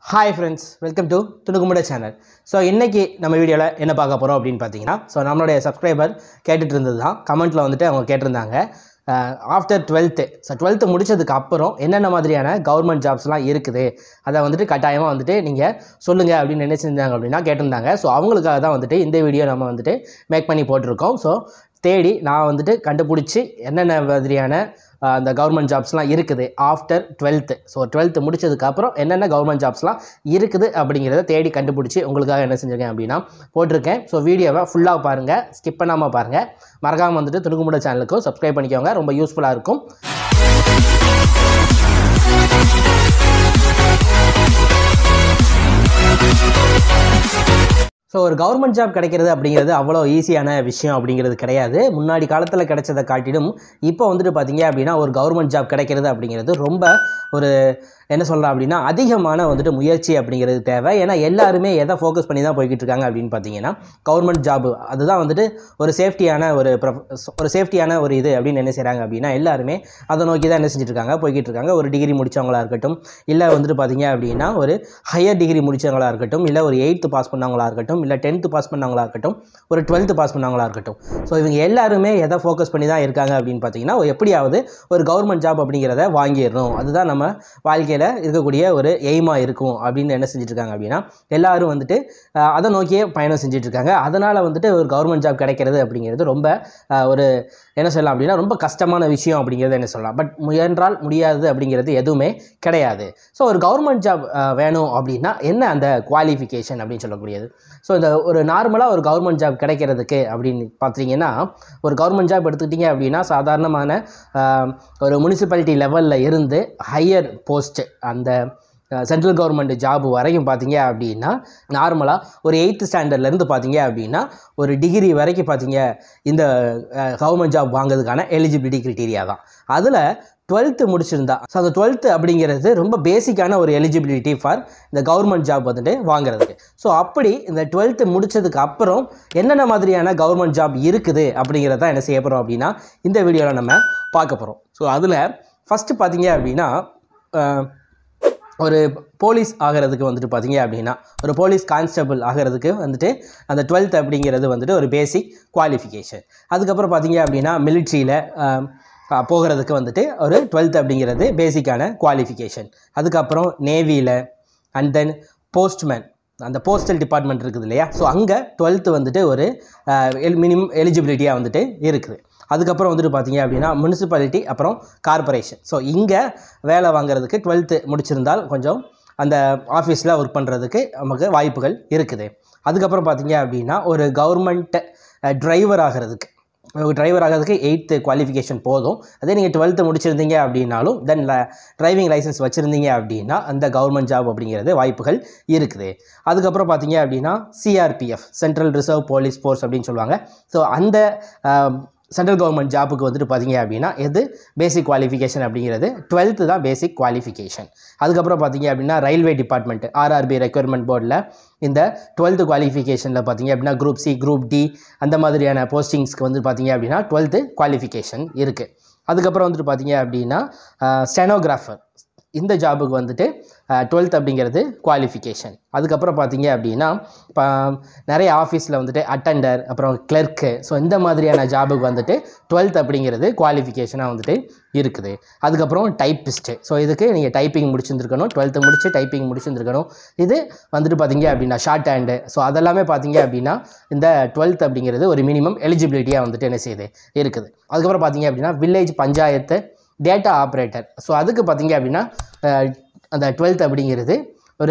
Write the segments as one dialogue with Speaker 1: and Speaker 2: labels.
Speaker 1: hi friends welcome to துணுக்குமுட channel so இன்றைக்கி நம்ம வீடியோவில் என்ன பார்க்க போகிறோம் அப்படின்னு பார்த்தீங்கன்னா ஸோ நம்மளுடைய சப்ஸ்கிரைபர் கேட்டுட்டு இருந்தது தான் கமெண்ட்டில் வந்துட்டு அவங்க கேட்டிருந்தாங்க ஆஃப்டர் டுவெல்த்து ஸோ டுவெல்த்து முடிச்சதுக்கு அப்புறம் என்னென்ன மாதிரியான கவர்மெண்ட் ஜாப்ஸ்லாம் இருக்குது அதை வந்துட்டு கட்டாயமாக வந்துட்டு நீங்கள் சொல்லுங்கள் அப்படின்னு நினைச்சிருந்தாங்க அப்படின்னா கேட்டிருந்தாங்க ஸோ அவங்களுக்காக தான் வந்துட்டு இந்த வீடியோ நம்ம வந்துட்டு மேக் பண்ணி போட்டிருக்கோம் ஸோ தேடி நான் வந்துட்டு கண்டுபிடிச்சி என்னென்ன மாதிரியான ஆஹ், அந்த கவர்மெண்ட் ஜாப்ஸ்லாம் இருக்குது ஆஃப்டர் டுவெல்த்து ஸோ டுவெல்த்து முடிச்சதுக்கப்புறம் என்னென்ன கவர்மெண்ட் ஜாப்ஸ்லாம் இருக்குது அப்படிங்கிறத தேடி கண்டுபிடிச்சி உங்களுக்காக என்ன செஞ்சுருக்கேன் அப்படின்னா போட்டிருக்கேன் ஸோ வீடியோவை ஃபுல்லாக பாருங்கள் ஸ்கிப் பண்ணாமல் பாருங்கள் மறக்காமல் வந்துட்டு துணுக்குமுட சேனலுக்கும் சப்ஸ்கிரைப் பண்ணிக்கோங்க ரொம்ப யூஸ்ஃபுல்லாக இருக்கும் ஸோ ஒரு கவர்மெண்ட் ஜாப் கிடைக்கிறது அப்படிங்கிறது அவ்வளோ ஈஸியான விஷயம் அப்படிங்கிறது கிடையாது முன்னாடி காலத்தில் கிடைச்சதை காட்டிலும் இப்போ வந்துட்டு பார்த்தீங்க அப்படின்னா ஒரு கவர்மெண்ட் ஜாப் கிடைக்கிறது அப்படிங்கிறது ரொம்ப ஒரு என்ன சொல்கிறேன் அப்படின்னா அதிகமான வந்துட்டு முயற்சி அப்படிங்கிறது தேவை ஏன்னா எல்லாருமே எதை ஃபோக்கஸ் பண்ணி தான் போய்கிட்டு இருக்காங்க அப்படின்னு பார்த்தீங்கன்னா கவர்மெண்ட் ஜாப் அதுதான் வந்துட்டு ஒரு சேஃப்டியான ஒரு prof- ஒரு சேஃப்டியான ஒரு இது அப்படின்னு என்ன செய்கிறாங்க அப்படின்னா எல்லாருமே அதை நோக்கி தான் என்ன செஞ்சுட்டு இருக்காங்க போய்கிட்டு இருக்காங்க ஒரு டிகிரி முடிச்சவங்களா இருக்கட்டும் இல்லை வந்துட்டு பார்த்தீங்க அப்படின்னா ஒரு ஹையர் டிகிரி முடிச்சவங்களா இருக்கட்டும் இல்லை ஒரு எயித்து பாஸ் பண்ணவங்களா இருக்கட்டும் இல்லை டென்த்து பாஸ் பண்ணவங்களா இருக்கட்டும் ஒரு டுவெல்த்து பாஸ் பண்ணவங்களா இருக்கட்டும் ஸோ இவங்க எல்லாருமே எதை ஃபோக்கஸ் பண்ணி தான் இருக்காங்க அப்படின்னு பார்த்தீங்கன்னா எப்படியாவது ஒரு கவர்மெண்ட் ஜாப் அப்படிங்கிறத வாங்கிடணும் அதுதான் நம்ம வாழ்க்கையில் இருக்கக்கூடிய ஒரு எய்மாக இருக்கும் அப்படின்னு என்ன செஞ்சுட்டு இருக்காங்க அப்படின்னா எல்லாரும் வந்துட்டு அஹ், அதை நோக்கியே பயணம் செஞ்சுட்டு இருக்காங்க அதனால் வந்துட்டு ஒரு கவர்மெண்ட் ஜாப் கிடைக்கிறது அப்படிங்கிறது ரொம்ப அஹ், ஒரு என்ன சொல்லலாம் அப்படின்னா ரொம்ப கஷ்டமான விஷயம் அப்படிங்கிறத என்ன சொல்லலாம் பட் முயன்றால் முடியாது அப்படிங்கிறது எதுவுமே கிடையாது ஸோ ஒரு கவர்மெண்ட் ஜாப் வேணும் அப்படின்னா என்ன அந்த குவாலிஃபிகேஷன் அப்படின்னு சொல்லக்கூடியது ஸோ இந்த ஒரு நார்மலாக ஒரு கவர்மெண்ட் ஜாப் கிடைக்கிறதுக்கு அப்படின்னு பார்த்தீங்கன்னா ஒரு கவர்மெண்ட் ஜாப் எடுத்துக்கிட்டிங்க அப்படின்னா சாதாரணமான ஆஹ், ஒரு முனிசிபாலிட்டி லெவலில் இருந்து ஹையர் போஸ்ட்டு அந்த சென்ட்ரல் கவர்மெண்ட் ஜாப் வரைக்கும் பார்த்தீங்க அப்படின்னா நார்மலாக ஒரு எயித்து ஸ்டாண்டர்ட்லேருந்து பார்த்தீங்க அப்படின்னா ஒரு டிகிரி வரைக்கும் பார்த்தீங்க இந்த கவர்மெண்ட் ஜாப் வாங்குறதுக்கான எலிஜிபிலிட்டி கிரிட்டீரியா தான் அதில் டுவெல்த்து முடிச்சிருந்தா ஸோ அந்த டுவெல்த்து அப்படிங்கிறது ரொம்ப பேசிக்கான ஒரு எலிஜிபிலிட்டி ஃபார் இந்த கவர்மெண்ட் ஜாப் வந்துட்டு வாங்குறதுக்கு ஸோ அப்படி இந்த டுவெல்த்து முடிச்சதுக்கு அப்புறம் என்னென்ன மாதிரியான கவர்மெண்ட் ஜாப் இருக்குது அப்படிங்கிறத தான் என்ன செய்ய போகிறோம் அப்படின்னா இந்த வீடியோவில் நம்ம பார்க்க போகிறோம் ஸோ அதில் ஃபஸ்ட்டு பார்த்தீங்க அப்படின்னா அஹ், ஒரு போலீஸ் ஆகிறதுக்கு வந்துட்டு பார்த்தீங்க அப்படின்னா ஒரு போலீஸ் கான்ஸ்டபிள் ஆகிறதுக்கு வந்துட்டு அந்த டுவெல்த் அப்படிங்கிறது வந்துட்டு ஒரு பேசிக் குவாலிஃபிகேஷன் அதுக்கப்புறம் பார்த்தீங்க அப்படின்னா மிலிட்ரியில் போகிறதுக்கு வந்துட்டு ஒரு டுவெல்த் அப்படிங்கிறது பேசிக்கான குவாலிஃபிகேஷன் அதுக்கப்புறம் நேவியில் அண்ட் தென் போஸ்ட்மேன் அந்த போஸ்டல் டிபார்ட்மெண்ட் இருக்குது இல்லையா ஸோ அங்கே டுவெல்த்து வந்துட்டு ஒரு மினிமம் எலிஜிபிலிட்டியாக வந்துட்டு இருக்குது அதுக்கப்புறம் வந்துட்டு பார்த்தீங்க அப்படின்னா முனிசிபாலிட்டி அப்புறம் கார்ப்பரேஷன் ஸோ இங்கே வேலை வாங்குறதுக்கு டுவெல்த்து முடிச்சிருந்தால் கொஞ்சம் அந்த ஆஃபீஸில் ஒர்க் பண்ணுறதுக்கு நமக்கு வாய்ப்புகள் இருக்குது அதுக்கப்புறம் பார்த்தீங்க அப்படின்னா ஒரு கவர்மெண்ட் டிரைவர் ஆகிறதுக்கு டிரைவர் ஆகிறதுக்கு எயித்து குவாலிஃபிகேஷன் போதும் அதே நீங்கள் டுவெல்த்து முடிச்சிருந்தீங்க அப்படின்னாலும் தென் டிரைவிங் லைசன்ஸ் வச்சுருந்தீங்க அப்படின்னா அந்த கவர்மெண்ட் ஜாப் அப்படிங்கிறது வாய்ப்புகள் இருக்குது அதுக்கப்புறம் பார்த்தீங்க அப்படின்னா CRPF central reserve police force அப்படின்னு சொல்லுவாங்க ஸோ அந்த சென்ட்ரல் கவர்மெண்ட் ஜாப்புக்கு வந்துட்டு பார்த்தீங்க அப்படின்னா எது பேசிக் குவாலிஃபிகேஷன் அப்படிங்கிறது டுவெல்த்து தான் பேசிக் குவாலிஃபிகேஷன் அதுக்கப்புறம் பார்த்தீங்க அப்படின்னா ரயில்வே டிபார்ட்மெண்ட் ஆர்ஆர்பி ரெக்யர்மெண்ட் போர்டில் இந்த டுவெல்த்து குவாலிஃபிகேஷனில் பார்த்தீங்க அப்படின்னா குரூப் சி குரூப் டி அந்த மாதிரியான போஸ்டிங்ஸ்க்கு வந்து பார்த்தீங்க அப்படின்னா டுவெல்த்து குவாலிஃபிகேஷன் இருக்குது அதுக்கப்புறம் வந்துட்டு பார்த்தீங்க அப்படின்னா ஸ்டெனோகிராஃபர் இந்த ஜாபுக்கு வந்துட்டு டுவெல்த் அப்படிங்கிறது குவாலிஃபிகேஷன் அதுக்கப்புறம் பார்த்தீங்க அப்படின்னா இப்போ நிறைய ஆஃபீஸில் வந்துட்டு அட்டெண்டர் அப்புறம் கிளர்க்கு ஸோ இந்த மாதிரியான ஜாபுக்கு வந்துட்டு டுவெல்த் அப்படிங்கிறது குவாலிஃபிகேஷனாக வந்துட்டு இருக்குது அதுக்கப்புறம் டைப்பிஸ்ட்டு ஸோ இதுக்கு நீங்கள் டைப்பிங் முடிச்சிருந்துருக்கணும் டுவெல்த்து முடிச்சு டைப்பிங் முடிச்சிருந்துருக்கணும் இது வந்துட்டு பார்த்தீங்க அப்படின்னா ஷார்ட் ஹேண்டு ஸோ அதெல்லாமே பார்த்தீங்க அப்படின்னா இந்த டுவெல்த் அப்படிங்கிறது ஒரு மினிமம் எலிஜிபிலிட்டியாக வந்துட்டு என்ன செய்யுது இருக்குது அதுக்கப்புறம் பார்த்தீங்க அப்படின்னா village panchayat data operator so அதுக்கு பார்த்தீங்க அப்படின்னா அஹ், அந்த டுவெல்த் அப்படிங்கிறது ஒரு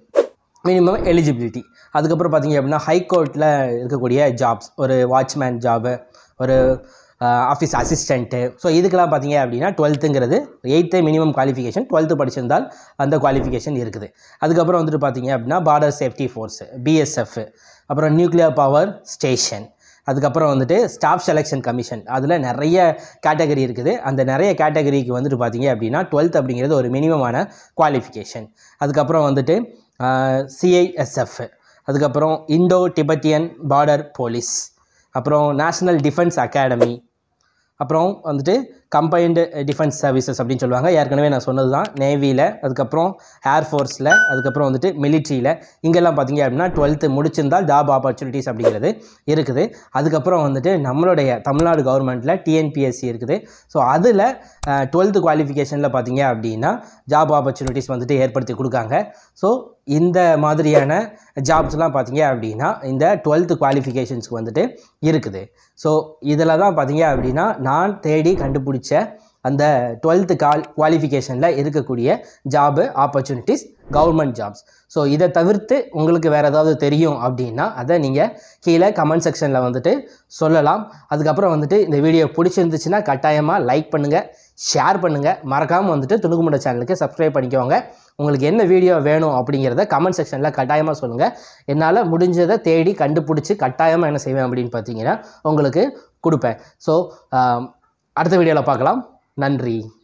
Speaker 1: மினிமம் எலிஜிபிலிட்டி அதுக்கப்புறம் பார்த்தீங்க அப்படின்னா ஹைகோர்ட்டில் இருக்கக்கூடிய ஜாப்ஸ் ஒரு வாட்ச்மேன் ஜாபு ஒரு ஆஃபீஸ் அசிஸ்டண்ட்டு ஸோ இதுக்கெல்லாம் பார்த்தீங்க அப்படின்னா டுவெல்த்துங்கிறது எயித்து மினிமம் குவாலிஃபிகேஷன் டுவெல்த்து படிச்சிருந்தால் அந்த குவாலிஃபிகேஷன் இருக்குது அதுக்கப்புறம் வந்துட்டு பார்த்தீங்க அப்படின்னா பார்டர் சேஃப்டி ஃபோர்ஸ் பிஎஸ்எஃப் அப்புறம் நியூக்ளியர் பவர் ஸ்டேஷன் அதுக்கப்புறம் வந்துட்டு ஸ்டாஃப் செலெக்ஷன் கமிஷன் அதில் நிறைய கேட்டகரி இருக்குது அந்த நிறைய கேட்டகரிக்கு வந்துட்டு பார்த்தீங்க அப்படின்னா டுவெல்த் அப்படிங்கிறது ஒரு மினிமமான குவாலிஃபிகேஷன் அதுக்கப்புறம் வந்துட்டு சிஐஎஸ்எஃப் அதுக்கப்புறம் இண்டோ டிபெட்டியன் பார்டர் போலீஸ் அப்புறம் நேஷ்னல் டிஃபென்ஸ் அகாடமி அப்புறம் வந்துட்டு கம்பைன்டு டிஃபென்ஸ் சர்வீசஸ் அப்படின்னு சொல்லுவாங்க ஏற்கனவே நான் சொன்னது தான் நேவியில் அதுக்கப்புறம் ஏர்ஃபோர்ஸில் அதுக்கப்புறம் வந்துட்டு மிலிட்ரியில் இங்கெல்லாம் பார்த்தீங்க அப்படின்னா டுவெல்த்து முடிச்சிருந்தால் ஜாப் ஆப்பர்ச்சுனிட்டிஸ் அப்படிங்கிறது இருக்குது அதுக்கப்புறம் வந்துட்டு நம்மளுடைய தமிழ்நாடு கவர்மெண்ட்டில் டிஎன்பிஎஸ்சி இருக்குது ஸோ அதில் டுவெல்த்து குவாலிஃபிகேஷனில் பார்த்தீங்க அப்படின்னா ஜாப் ஆப்பர்ச்சுனிட்டிஸ் வந்துட்டு ஏற்படுத்தி கொடுக்காங்க ஸோ இந்த மாதிரியான ஜாப்ஸ்லாம் பார்த்தீங்க அப்படின்னா இந்த டுவெல்த்து குவாலிஃபிகேஷன்ஸ்க்கு வந்துட்டு இருக்குது ஸோ இதில் தான் பார்த்தீங்க அப்படின்னா நான் தேடி கண்டுபிடிச்ச அந்த டுவெல்த்து கால் குவாலிஃபிகேஷனில் இருக்கக்கூடிய job opportunities government jobs so இதை தவிர்த்து உங்களுக்கு வேறு ஏதாவது தெரியும் அப்படின்னா அதை நீங்கள் கீழே கமெண்ட் செக்ஷனில் வந்துட்டு சொல்லலாம் அதுக்கப்புறம் வந்துட்டு இந்த வீடியோ பிடிச்சிருந்துச்சுன்னா கட்டாயமாக லைக் பண்ணுங்கள் ஷேர் பண்ணுங்கள் மறக்காமல் வந்துட்டு துணுக்குமுட சேனலுக்கு சப்ஸ்கிரைப் பண்ணிக்கோங்க உங்களுக்கு என்ன வீடியோ வேணும் அப்படிங்கிறத கமெண்ட் செக்ஷனில் கட்டாயமாக சொல்லுங்கள் என்னால் முடிஞ்சதை தேடி கண்டுபிடிச்சி கட்டாயமாக என்ன செய்வேன் அப்படின்னு பார்த்தீங்கன்னா உங்களுக்கு கொடுப்பேன் ஸோ அடுத்த வீடியோவில் பார்க்கலாம் நன்றி